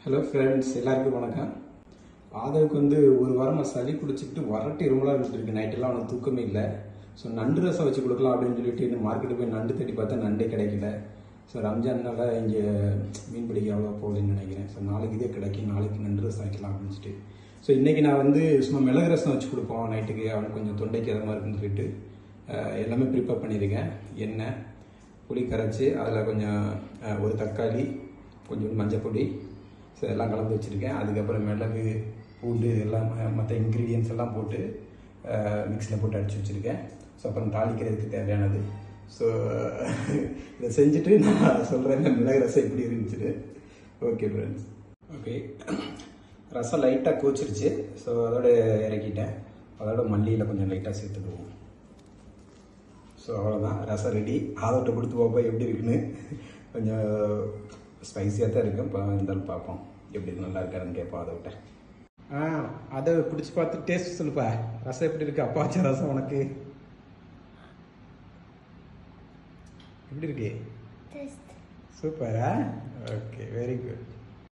Hello friends எல்லாருக்கும் வணக்கம் ஆதவுக்கு வந்து ஒரு வாரமாக சளி பிடிச்சிக்கிட்டு வரட்டு இருமலாக இருந்துட்டு இருக்கு நைட்டெல்லாம் அவனுக்கு தூக்கமே இல்லை ஸோ நண்டு ரசம் வச்சு கொடுக்கலாம் அப்படின்னு சொல்லிட்டு இந்த மார்க்கெட்டுக்கு போய் நண்டு தேடி பார்த்தா நண்டே கிடைக்கல ஸோ ரம்ஜான்னால இங்கே மீன் பிடிக்க அவ்வளோ போகலன்னு நினைக்கிறேன் ஸோ நாளைக்கு இதே கிடைக்கும் நாளைக்கு நண்டு ரசம் வைக்கலாம் அப்படின்னு சொல்லிட்டு ஸோ இன்றைக்கி நான் வந்து சும்மா மிளகு ரசம் வச்சு கொடுப்போம் நைட்டுக்கு அவனுக்கு கொஞ்சம் தொண்டைக்கு அது மாதிரி இருக்குன்னு சொல்லிட்டு அஹ், எல்லாமே ப்ரிப்பேர் பண்ணியிருக்கேன் எண்ணெய் புளி கரைச்சி அதில் கொஞ்சம் அஹ், ஒரு தக்காளி கொஞ்சம் மஞ்சள் பொடி ஸோ எல்லாம் கலந்து வச்சுருக்கேன் அதுக்கப்புறம் மிளகு பூண்டு எல்லாம் மற்ற இன்க்ரீடியன்ஸ் எல்லாம் போட்டு மிக்ஸியில் போட்டு அடிச்சு வச்சுருக்கேன் ஸோ அப்புறம் தாளிக்கிறதுக்கு தேவையானது ஸோ இதை செஞ்சுட்டு நான் சொல்கிறேன் மிளகு ரசம் எப்படி இருந்துச்சுட்டு ஓகே ஃப்ரெண்ட்ஸ் ஓகே ரசம் லைட்டாக கோச்சிருச்சு ஸோ அதோட இறக்கிட்டேன் அதோட மல்லியில் கொஞ்சம் லைட்டாக சேர்த்துடுவோம் ஸோ அவ்வளோதான் ரசம் ரெடி ஆதோட்ட கொடுத்து பார்ப்போம் எப்படி இருக்குன்னு கொஞ்சம் ஸ்பைசியாக தான் இருக்கும் இப்போ இருந்தாலும் பார்ப்போம் எப்படி இருக்கு, நல்லா இருக்காருன்னு கேட்போம் அதோட்ட ஆ அதை பிடிச்சி பார்த்து டேஸ்ட் சொல்லுப்பா ரசம் எப்படி இருக்கு அப்பா வச்ச ரசம் உனக்கு எப்படி இருக்கு Test. சூப்பரா ஓகே வெரி குட்